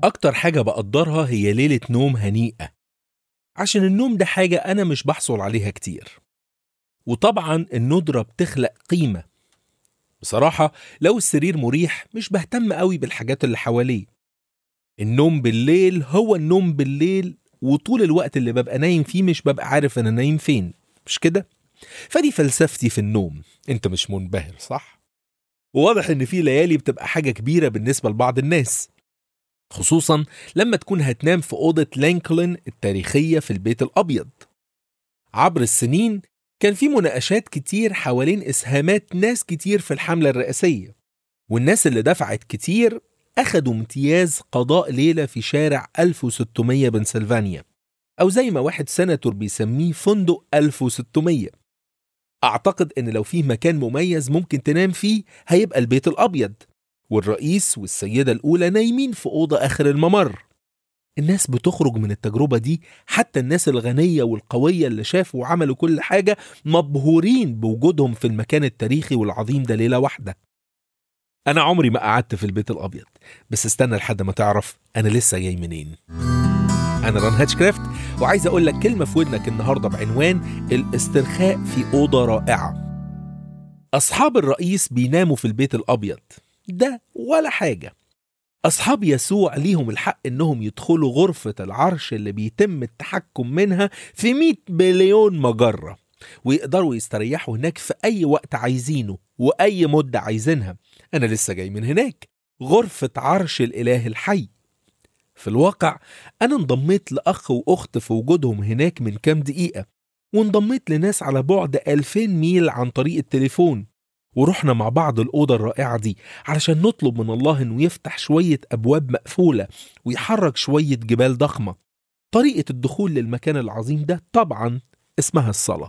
أكتر حاجة بقدرها هي ليلة نوم هنيئة عشان النوم ده حاجة أنا مش بحصل عليها كتير وطبعا الندرة بتخلق قيمة بصراحة لو السرير مريح مش بهتم قوي بالحاجات اللي حواليه النوم بالليل هو النوم بالليل وطول الوقت اللي ببقى نايم فيه مش ببقى عارف أنا نايم فين مش كده؟ فدي فلسفتي في النوم انت مش منبهر صح؟ وواضح ان في ليالي بتبقى حاجة كبيرة بالنسبة لبعض الناس خصوصا لما تكون هتنام في أوضة لينكولن التاريخية في البيت الأبيض عبر السنين كان في مناقشات كتير حوالين إسهامات ناس كتير في الحملة الرئاسية والناس اللي دفعت كتير أخدوا امتياز قضاء ليلة في شارع 1600 بنسلفانيا أو زي ما واحد سناتور بيسميه فندق 1600 أعتقد إن لو فيه مكان مميز ممكن تنام فيه هيبقى البيت الأبيض والرئيس والسيدة الأولى نايمين في أوضة آخر الممر الناس بتخرج من التجربة دي حتى الناس الغنية والقوية اللي شافوا وعملوا كل حاجة مبهورين بوجودهم في المكان التاريخي والعظيم ده ليلة واحدة أنا عمري ما قعدت في البيت الأبيض بس استنى لحد ما تعرف أنا لسه جاي منين أنا ران هاتشكرافت وعايز أقول لك كلمة في ودنك النهاردة بعنوان الاسترخاء في أوضة رائعة أصحاب الرئيس بيناموا في البيت الأبيض ده ولا حاجة أصحاب يسوع ليهم الحق إنهم يدخلوا غرفة العرش اللي بيتم التحكم منها في 100 بليون مجرة ويقدروا يستريحوا هناك في أي وقت عايزينه وأي مدة عايزينها أنا لسه جاي من هناك غرفة عرش الإله الحي في الواقع أنا انضميت لأخ وأخت في وجودهم هناك من كام دقيقة وانضميت لناس على بعد 2000 ميل عن طريق التليفون ورحنا مع بعض الأوضة الرائعة دي علشان نطلب من الله إنه يفتح شوية أبواب مقفولة ويحرك شوية جبال ضخمة طريقة الدخول للمكان العظيم ده طبعا اسمها الصلاة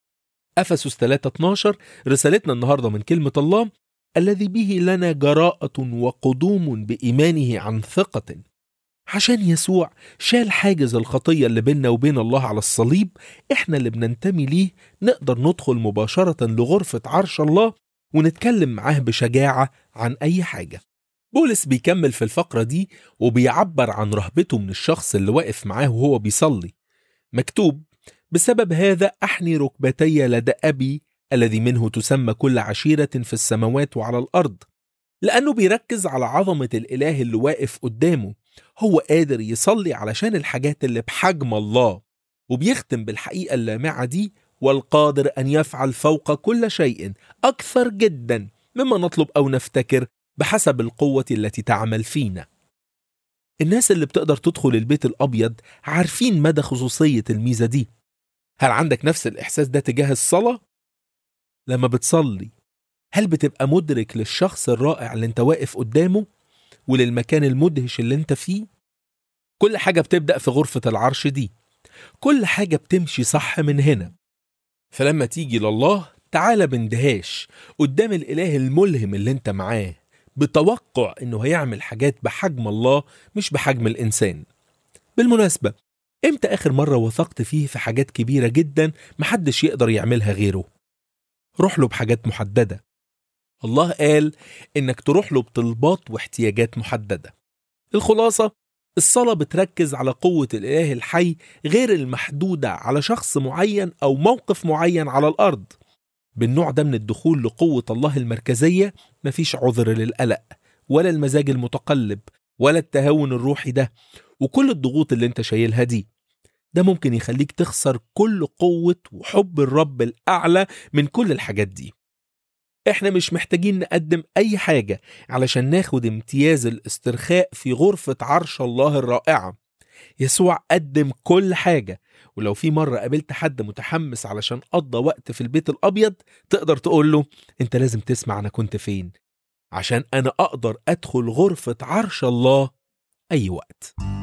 أفسس 3:12 رسالتنا النهاردة من كلمة الله الذي به لنا جراءة وقدوم بإيمانه عن ثقة عشان يسوع شال حاجز الخطية اللي بيننا وبين الله على الصليب احنا اللي بننتمي ليه نقدر ندخل مباشرة لغرفة عرش الله ونتكلم معاه بشجاعة عن أي حاجة بولس بيكمل في الفقرة دي وبيعبر عن رهبته من الشخص اللي واقف معاه وهو بيصلي مكتوب بسبب هذا أحني ركبتي لدى أبي الذي منه تسمى كل عشيرة في السماوات وعلى الأرض لأنه بيركز على عظمة الإله اللي واقف قدامه هو قادر يصلي علشان الحاجات اللي بحجم الله وبيختم بالحقيقة اللامعة دي والقادر أن يفعل فوق كل شيء أكثر جدا مما نطلب أو نفتكر بحسب القوة التي تعمل فينا الناس اللي بتقدر تدخل البيت الأبيض عارفين مدى خصوصية الميزة دي هل عندك نفس الإحساس ده تجاه الصلاة؟ لما بتصلي هل بتبقى مدرك للشخص الرائع اللي انت واقف قدامه وللمكان المدهش اللي انت فيه كل حاجة بتبدأ في غرفة العرش دي كل حاجة بتمشي صح من هنا فلما تيجي لله تعالى باندهاش قدام الإله الملهم اللي انت معاه بتوقع انه هيعمل حاجات بحجم الله مش بحجم الإنسان بالمناسبة امتى آخر مرة وثقت فيه في حاجات كبيرة جدا محدش يقدر يعملها غيره روح له بحاجات محددة الله قال إنك تروح له بطلبات واحتياجات محددة الخلاصة الصلاة بتركز على قوة الإله الحي غير المحدودة على شخص معين أو موقف معين على الأرض بالنوع ده من الدخول لقوة الله المركزية مفيش عذر للقلق ولا المزاج المتقلب ولا التهاون الروحي ده وكل الضغوط اللي انت شايلها دي ده ممكن يخليك تخسر كل قوة وحب الرب الأعلى من كل الحاجات دي احنا مش محتاجين نقدم أي حاجة علشان ناخد امتياز الاسترخاء في غرفة عرش الله الرائعة يسوع قدم كل حاجة ولو في مرة قابلت حد متحمس علشان قضى وقت في البيت الأبيض تقدر تقول له أنت لازم تسمع أنا كنت فين عشان أنا أقدر أدخل غرفة عرش الله أي وقت